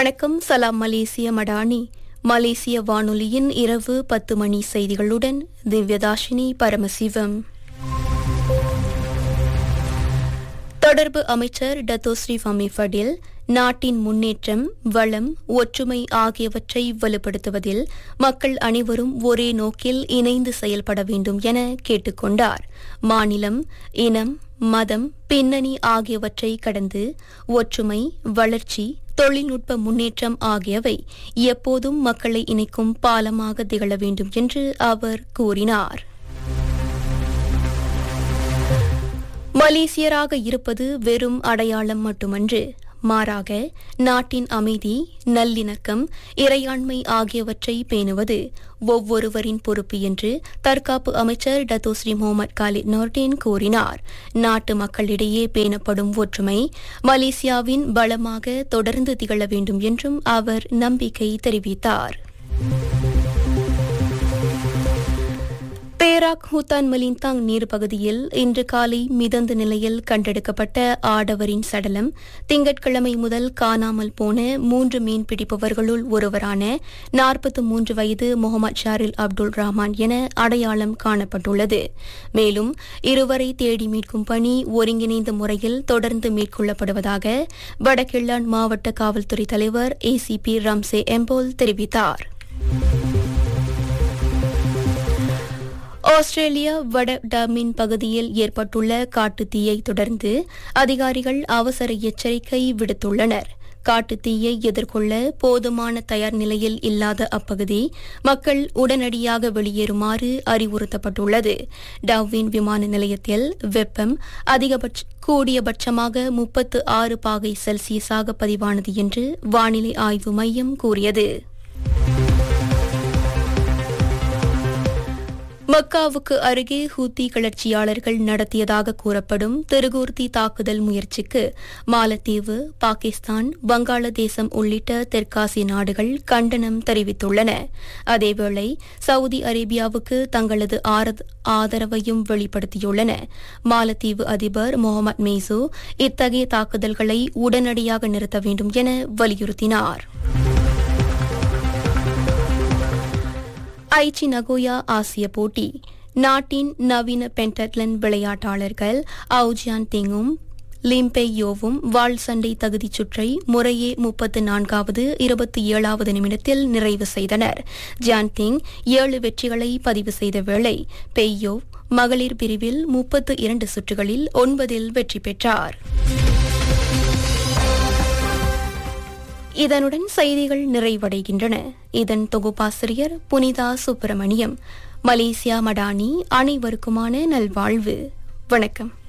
வணக்கம் சலாம் மலேசிய மடானி மலேசிய வானொலியின் இரவு பத்து மணி செய்திகளுடன் திவ்யதாஷினி பரமசிவம் தொடர்பு அமைச்சர் டத்தோஸ்ரீ ஃபமி ஃபடில் நாட்டின் முன்னேற்றம் வளம் ஒற்றுமை ஆகியவற்றை வலுப்படுத்துவதில் மக்கள் அனைவரும் ஒரே நோக்கில் இணைந்து செயல்பட வேண்டும் என கேட்டுக்கொண்டார் மாநிலம் இனம் மதம் பின்னணி ஆகியவற்றை கடந்து ஒற்றுமை வளர்ச்சி தொழில்நுட்ப முன்னேற்றம் ஆகியவை எப்போதும் மக்களை இணைக்கும் பாலமாக திகழ வேண்டும் என்று அவர் கூறினார் மலேசியராக இருப்பது வெறும் அடையாளம் மட்டுமன்று மாறாக நாட்டின் அமைதி நல்லிணக்கம் இறையாண்மை ஆகியவற்றை பேணுவது ஒவ்வொருவரின் பொறுப்பு என்று தற்காப்பு அமைச்சர் டத்தோஸ்ரீ முகமது காலித் நோர்டேன் கூறினார் நாட்டு மக்களிடையே பேணப்படும் ஒற்றுமை மலேசியாவின் பலமாக தொடர்ந்து திகழ வேண்டும் என்றும் அவர் நம்பிக்கை தெரிவித்தார் பேராக் ஹூத்தான் மலிந்தாங் நீர் பகுதியில் இன்று காலை மிதந்த நிலையில் கண்டெடுக்கப்பட்ட ஆடவரின் சடலம் திங்கட்கிழமை முதல் காணாமல் போன மூன்று மீன் பிடிப்பவர்களுள் ஒருவரான நாற்பத்தி மூன்று வயது முகமது ஷாரில் அப்துல் ரஹ்மான் என அடையாளம் காணப்பட்டுள்ளது மேலும் இருவரை தேடி மீட்கும் பணி ஒருங்கிணைந்த முறையில் தொடர்ந்து மேற்கொள்ளப்படுவதாக வடகிழான் மாவட்ட காவல்துறை தலைவர் ஏசிபி ரம்சே எம்போல் தெரிவித்தார் ஆஸ்திரேலியா வட டமின் பகுதியில் ஏற்பட்டுள்ள காட்டுத் தீயை தொடர்ந்து அதிகாரிகள் அவசர எச்சரிக்கை விடுத்துள்ளனர் காட்டுத் தீயை எதிர்கொள்ள போதுமான தயார் நிலையில் இல்லாத அப்பகுதி மக்கள் உடனடியாக வெளியேறுமாறு அறிவுறுத்தப்பட்டுள்ளது டவ்வின் விமான நிலையத்தில் வெப்பம் அதிகபட்ச கூடியபட்சமாக முப்பத்து ஆறு பாகை செல்சியஸாக பதிவானது என்று வானிலை ஆய்வு மையம் கூறியது மக்காவுக்கு அருகே ஹூத்தி கிளர்ச்சியாளர்கள் நடத்தியதாக கூறப்படும் திருகூர்த்தி தாக்குதல் முயற்சிக்கு மாலத்தீவு பாகிஸ்தான் வங்காளதேசம் உள்ளிட்ட தெற்காசிய நாடுகள் கண்டனம் தெரிவித்துள்ளன அதேவேளை சவுதி அரேபியாவுக்கு தங்களது ஆதரவையும் வெளிப்படுத்தியுள்ளன மாலத்தீவு அதிபர் முகமது மெய்சு இத்தகைய தாக்குதல்களை உடனடியாக நிறுத்த வேண்டும் என வலியுறுத்தினார் ஐச்சி நகோயா ஆசிய போட்டி நாட்டின் நவீன பென்டட்லன் விளையாட்டாளர்கள் அவுஜியான் திங்கும் லிம்பெய்யோவும் வாள் சண்டை தகுதிச் சுற்றை முறையே முப்பத்து நான்காவது இருபத்தி ஏழாவது நிமிடத்தில் நிறைவு செய்தனர் ஜான்திங் ஏழு வெற்றிகளை பதிவு செய்த வேளை பெய்யோ மகளிர் பிரிவில் முப்பத்து இரண்டு சுற்றுகளில் ஒன்பதில் வெற்றி பெற்றார் இதனுடன் செய்திகள் நிறைவடைகின்றன இதன் தொகுப்பாசிரியர் புனிதா சுப்பிரமணியம் மலேசியா மடானி அனைவருக்குமான நல்வாழ்வு வணக்கம்